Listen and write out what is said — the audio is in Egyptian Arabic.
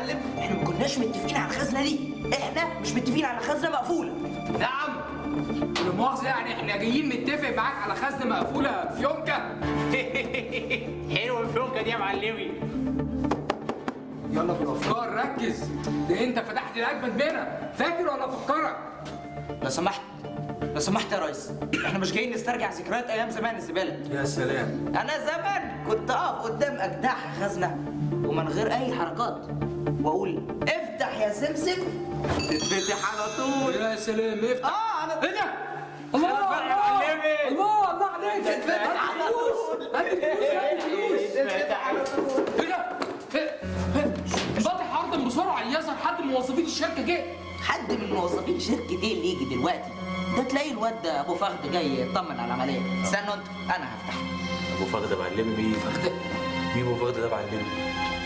معلم احنا ما كناش متفقين على الخزنه دي احنا مش متفقين على خزنه مقفوله نعم لا مؤاخذة يعني احنا جايين نتفق معاك على خزنة مقفولة في يومكا حلوه الفلوكه دي يا معلمي يلا بالافكار ركز ده انت فتحت الاجمد منها فاكر ولا افكرك لو سمحت لو سمحت يا ريس احنا مش جايين نسترجع ذكريات ايام زمان الزباله يا سلام انا زمان كنت اقف قدام اجدع خزنه ومن غير اي حركات واقول افتح يا سمسم تتفتح على طول يا سلام افتح اه انا ايه ده الله بقى يا معلمي. الله الله عليك تتفتح هات على الفلوس طول هات الفلوس هات الفلوس تتفتح على طول ايه ده إيه؟ إيه؟ فاتح عرض بسرعه يظهر حد من موظفين الشركه جه حد من موظفين شركة ايه اللي يجي دلوقتي ده تلاقي الواد ده ابو فخد جاي يطمن على العمليه استنوا انت انا هفتح ابو فخد معلمي مين؟ مين ابو فخد ده معلمي؟